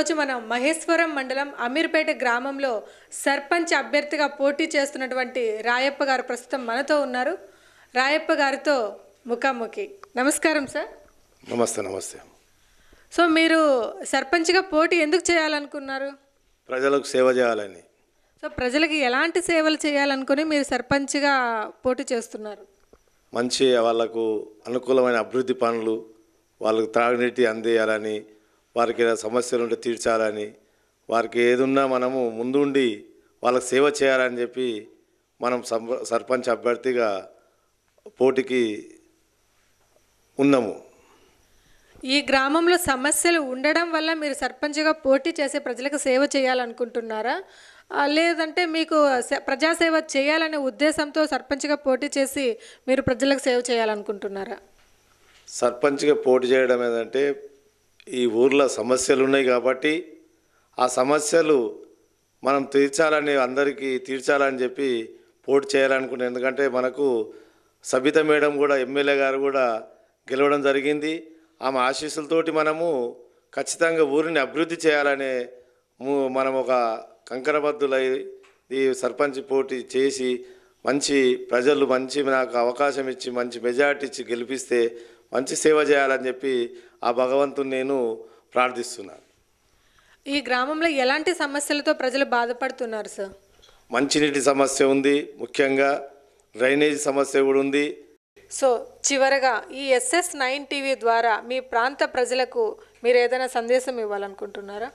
ఈరోజు మనం మహేశ్వరం మండలం అమీర్పేట గ్రామంలో సర్పంచ్ అభ్యర్థిగా పోటీ చేస్తున్నటువంటి రాయప్ప గారు ప్రస్తుతం మనతో ఉన్నారు రాయప్ప గారితో ముఖాముఖి నమస్కారం సార్ నమస్తే నమస్తే సో మీరు సర్పంచ్గా పోటీ ఎందుకు చేయాలనుకున్నారు ప్రజలకు సేవ చేయాలని సో ప్రజలకి ఎలాంటి సేవలు చేయాలనుకుని మీరు సర్పంచ్గా పోటీ చేస్తున్నారు మంచి వాళ్ళకు అనుకూలమైన అభివృద్ధి పనులు వాళ్ళకు త్రాగునీటి అందేయాలని వారికి ఏదైనా సమస్యలు ఉంటే తీర్చాలని వారికి ఏదున్నా మనము ముందుండి వాళ్ళకి సేవ చేయాలని చెప్పి మనం సంప- సర్పంచ్ అభ్యర్థిగా పోటీకి ఉన్నాము ఈ గ్రామంలో సమస్యలు ఉండడం వల్ల మీరు సర్పంచ్గా పోటీ చేసి ప్రజలకు సేవ చేయాలనుకుంటున్నారా ఆ, లేదంటే మీకు సే- ప్రజాసేవ చేయాలనే ఉద్దేశంతో సర్పంచ్గా పోటీ చేసి మీరు ప్రజలకు సేవ చేయాలనుకుంటున్నారా సర్పంచ్గా పోటీ చేయడం ఏంటంటే ఈ ఊర్లో సమస్యలు ఉన్నాయి కాబట్టి ఆ సమస్యలు మనం తీర్చాలని అందరికీ తీర్చాలని చెప్పి పోటీ చేయాలనుకున్నాను ఎందుకంటే మనకు సబిత మేడం కూడా ఎమ్మెల్యే గారు కూడా గెలవడం జరిగింది ఆమె ఆశీస్సులతోటి మనము ఖచ్చితంగా ఊరిని అభివృద్ధి చేయాలనే ము- మనం ఒక కంకరబద్దులై ఈ సర్పంచ్ పోటీ చేసి మంచి ప్రజలు మంచి నాకు అవకాశం ఇచ్చి మంచి మెజార్టీ ఇచ్చి గెలిపిస్తే మంచి సేవ చేయాలని చెప్పి ఆ భగవంతుని నేను ప్రార్థిస్తున్నాను ఈ గ్రామంలో ఎలాంటి సమస్యలతో ప్రజలు బాధపడుతున్నారు సార్ మంచినీటి సమస్య ఉంది ముఖ్యంగా డ్రైనేజ్ సమస్య కూడా ఉంది సో చివరగా ఈ ఎస్ఎస్ నైన్ టీవీ ద్వారా మీ ప్రాంత ప్రజలకు మీరు ఏదైనా సందేశం ఇవ్వాలనుకుంటున్నారా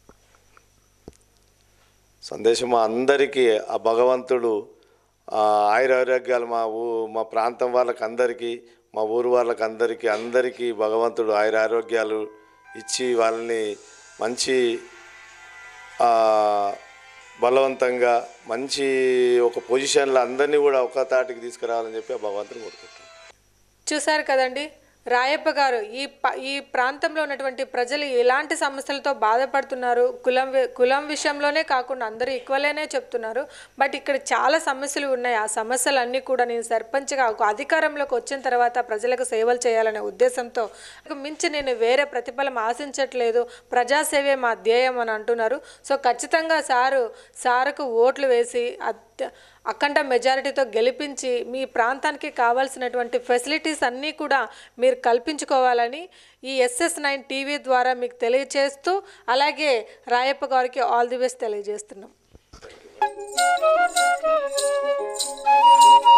సందేశం మా అందరికీ ఆ భగవంతుడు ఆ ఆయురారోగ్యాలు మా ఊ మా ప్రాంతం వాళ్ళకి అందరికీ మా ఊరు వాళ్ళకి అందరికీ అందరికీ భగవంతుడు ఆయురారోగ్యాలు ఇచ్చి వాళ్ళని మంచి ఆ, బలవంతంగా మంచి ఒక పొజిషన్లో అందరినీ కూడా ఒక తాటికి తీసుకురావాలని చెప్పి ఆ భగవంతుడు కోరుకుంటున్నాను చూశారు కదండి రాయప్ప గారు ఈ ప ఈ ప్రాంతంలో ఉన్నటువంటి ప్రజలు ఎలాంటి సమస్యలతో బాధపడుతున్నారు కులం వి- కులం విషయంలోనే కాకుండా అందరూ ఈక్వలేనే చెప్తున్నారు బట్ ఇక్కడ చాలా సమస్యలు ఉన్నాయి ఆ సమస్యలన్నీ కూడా నేను సర్పంచ్గా ఒక అధికారంలోకి వచ్చిన తర్వాత ప్రజలకు సేవలు చేయాలనే ఉద్దేశంతో ఇక మించి నేను వేరే ప్రతిఫలం ఆశించట్లేదు ప్రజాసేవే మా ధ్యేయం అని అంటున్నారు సో ఖచ్చితంగా సారు సారుకు ఓట్లు వేసి అత్య అఖండ మెజారిటీతో గెలిపించి మీ ప్రాంతానికి కావాల్సినటువంటి ఫెసిలిటీస్ అన్నీ కూడా మీరు కల్పించుకోవాలని ఈ ఎస్ఎస్ నైన్ టీవీ ద్వారా మీకు తెలియజేస్తూ అలాగే రాయప్ప గారికి ఆల్ ది బెస్ట్ తెలియజేస్తున్నాం